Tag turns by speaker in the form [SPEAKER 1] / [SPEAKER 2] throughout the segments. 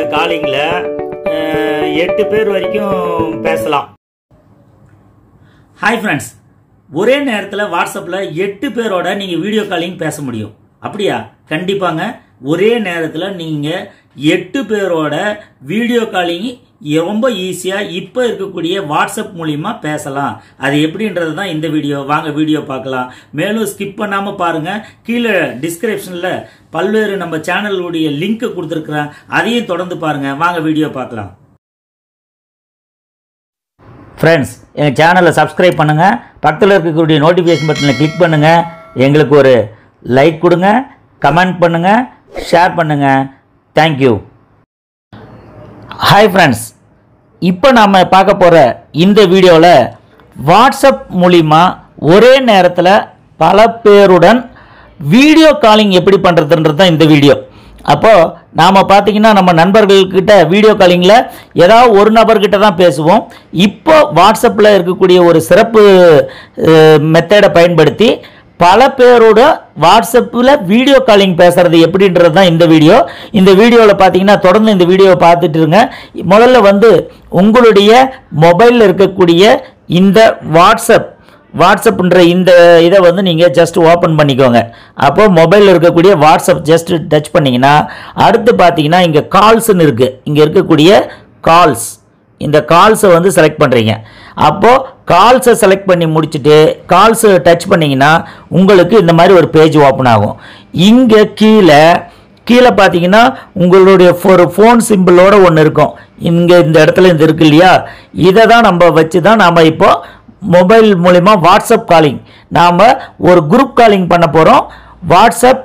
[SPEAKER 1] காலிங்கில் எட்டு பேர் வரைக்கும் பேசலாம் ஹாய் ஃப்ரெண்ட்ஸ் ஒரே நேரத்தில் வாட்ஸ்அப்பில் எட்டு பேரோட நீங்கள் வீடியோ காலிங் பேச முடியும் அப்படியா கண்டிப்பாங்க ஒரே நேரத்தில் நீங்கள் எட்டு பேரோட வீடியோ காலிங் ரொம்ப ஈஸியாக இப்போ இருக்கக்கூடிய வாட்ஸ்அப் மூலிமா பேசலாம் அது எப்படின்றது தான் இந்த வீடியோ வாங்க வீடியோ பார்க்கலாம் மேலும் ஸ்கிப் பண்ணாமல் பாருங்கள் கீழே டிஸ்கிரிப்ஷனில் பல்வேறு நம்ம சேனலுடைய லிங்க் கொடுத்துருக்குறேன் அதையும் தொடர்ந்து பாருங்கள் வாங்க வீடியோ பார்க்கலாம் ஃப்ரெண்ட்ஸ் எங்கள் சேனலை சப்ஸ்கிரைப் பண்ணுங்கள் பக்கத்தில் இருக்கக்கூடிய நோட்டிஃபிகேஷன் பட்டனில் கிளிக் பண்ணுங்கள் எங்களுக்கு ஒரு லைக் கொடுங்க கமெண்ட் பண்ணுங்கள் ஷேர் பண்ணுங்கள் தேங்க்யூ ஹாய் ஃப்ரெண்ட்ஸ் இப்போ நாம் பார்க்க போகிற இந்த வீடியோவில் வாட்ஸ்அப் மூலிமா ஒரே நேரத்தில் பல பேருடன் வீடியோ காலிங் எப்படி பண்ணுறதுன்றது தான் இந்த வீடியோ அப்போது நாம் பார்த்தீங்கன்னா நம்ம நண்பர்கள்கிட்ட வீடியோ காலிங்கில் ஏதாவது ஒரு நபர்கிட்ட தான் பேசுவோம் இப்போ வாட்ஸ்அப்பில் இருக்கக்கூடிய ஒரு சிறப்பு மெத்தடை பயன்படுத்தி பல பேரோட வாட்ஸ்அப்பில் வீடியோ காலிங் பேசுறது எப்படின்றது தான் இந்த வீடியோ இந்த வீடியோவில் பார்த்தீங்கன்னா தொடர்ந்து இந்த வீடியோவை பார்த்துட்டு இருங்க முதல்ல வந்து உங்களுடைய மொபைலில் இருக்கக்கூடிய இந்த வாட்ஸ்அப் வாட்ஸ்அப்ன்ற இந்த இதை வந்து நீங்கள் ஜஸ்ட் ஓப்பன் பண்ணிக்கோங்க அப்போ மொபைலில் இருக்கக்கூடிய வாட்ஸ்அப் ஜஸ்ட் டச் பண்ணிங்கன்னா அடுத்து பார்த்தீங்கன்னா இங்கே கால்ஸ்னு இருக்குது இங்கே இருக்கக்கூடிய கால்ஸ் இந்த கால்ஸை வந்து செலக்ட் பண்ணுறீங்க அப்போது கால்ஸை செலக்ட் பண்ணி முடிச்சுட்டு கால்ஸை டச் பண்ணிங்கன்னா உங்களுக்கு இந்த மாதிரி ஒரு பேஜ் ஓப்பன் ஆகும் இங்கே கீழே கீழே பார்த்தீங்கன்னா உங்களுடைய ஒரு ஃபோன் சிம்பிளோட ஒன்று இருக்கும் இங்கே இந்த இடத்துல இது இருக்கு இல்லையா இதை தான் நம்ம வச்சு தான் நாம் இப்போ மொபைல் மூலிமா வாட்ஸ்அப் காலிங் நாம் ஒரு குரூப் காலிங் பண்ண போகிறோம் வாட்ஸ்அப்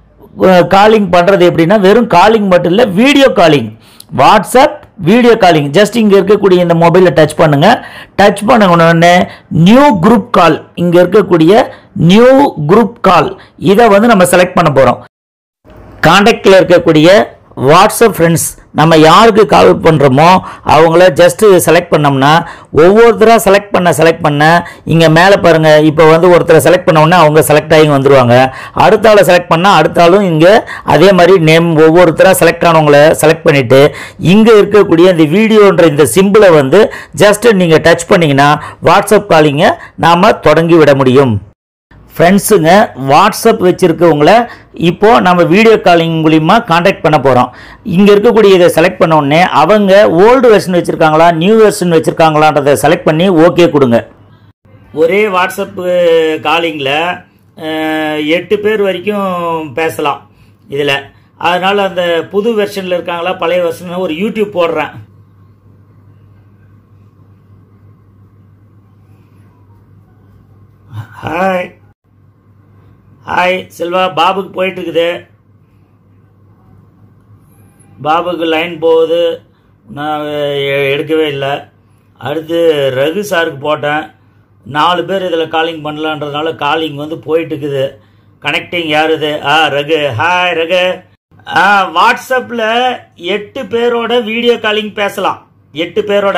[SPEAKER 1] காலிங் பண்ணுறது எப்படின்னா வெறும் காலிங் மட்டும் இல்லை video calling WhatsApp video calling just இங்கே இருக்கக்கூடிய இந்த மொபைலில் டச் பண்ணுங்கள் டச் பண்ண உடனே நியூ குரூப் கால் இங்கே இருக்கக்கூடிய நியூ குரூப் கால் இதை வந்து நம்ம செலக்ட் பண்ண போகிறோம் காண்டாக்டில் இருக்கக்கூடிய வாட்ஸ்அப் ஃப்ரெண்ட்ஸ் நம்ம யாருக்கு கால் பண்ணுறோமோ அவங்கள ஜஸ்ட்டு செலக்ட் பண்ணோம்னா ஒவ்வொருத்தராக செலக்ட் பண்ண செலக்ட் பண்ண இங்கே மேலே பாருங்கள் இப்போ வந்து ஒருத்தரை செலக்ட் பண்ணோன்னா அவங்க செலக்ட் ஆகி வந்துடுவாங்க அடுத்த ஆளை செலக்ட் பண்ணால் அடுத்த ஆளும் இங்கே அதே மாதிரி நேம் ஒவ்வொருத்தராக செலக்ட் ஆனவங்கள செலக்ட் பண்ணிவிட்டு இங்கே இருக்கக்கூடிய இந்த வீடியோன்ற இந்த சிம்பிளை வந்து ஜஸ்ட்டு நீங்கள் டச் பண்ணிங்கன்னா வாட்ஸ்அப் காலிங்கை நாம் தொடங்கி விட முடியும் ஃப்ரெண்ட்ஸுங்க வாட்ஸ்அப் வச்சுருக்கவங்கள இப்போது நம்ம வீடியோ காலிங் மூலிமா காண்டாக்ட் பண்ண போகிறோம் இங்கே இருக்கக்கூடிய இதை செலக்ட் பண்ண உடனே அவங்க ஓல்டு வெர்ஷன் வச்சுருக்காங்களா நியூ வெர்ஷன் வச்சுருக்காங்களான்றதை செலக்ட் பண்ணி ஓகே கொடுங்க ஒரே வாட்ஸ்அப் காலிங்கில் எட்டு பேர் வரைக்கும் பேசலாம் இதில் அதனால் அந்த புது வெர்ஷனில் இருக்காங்களா பழைய வெர்ஷன் ஒரு யூடியூப் போடுறேன் ஹாய் ஹாய் செல்வா பாபுக்கு போயிட்டு இருக்குது பாபுக்கு லைன் போகுது நான் எ- எடுக்கவே இல்லை அடுத்து ரகு சாருக்கு போட்டேன் நாலு பேர் இதில் காலிங் பண்ணலான்றதுனால காலிங் வந்து போயிட்டு இருக்குது கனெக்டிங் யார் இது ஆ ரகு ஹாய் ரகு ஆ வாட்ஸ்அப்பில் எட்டு பேரோட வீடியோ காலிங் பேசலாம் எட்டு பேரோட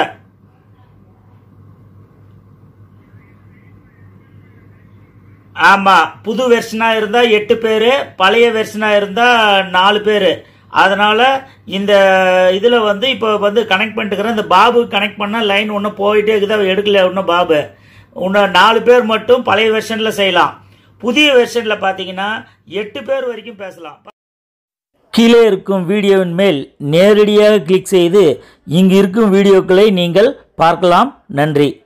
[SPEAKER 1] ஆமா புது வெர்ஷனா இருந்தா எட்டு பேரு பழைய வெர்ஷனா இருந்தா நாலு பேரு அதனால இந்த இதுல வந்து இப்போ வந்து கனெக்ட் பண்ணிட்டுக்கிறேன் இந்த பாபு கனெக்ட் பண்ணா லைன் ஒன்றும் போயிட்டே இருக்குது அவ எடுக்கல இன்னும் பாபு இன்னும் நாலு பேர் மட்டும் பழைய வெர்ஷன்ல செய்யலாம் புதிய வெர்ஷன்ல பாத்தீங்கன்னா எட்டு பேர் வரைக்கும் பேசலாம் கீழே இருக்கும் வீடியோவின் மேல் நேரடியாக கிளிக் செய்து இங்கு இருக்கும் வீடியோக்களை நீங்கள் பார்க்கலாம் நன்றி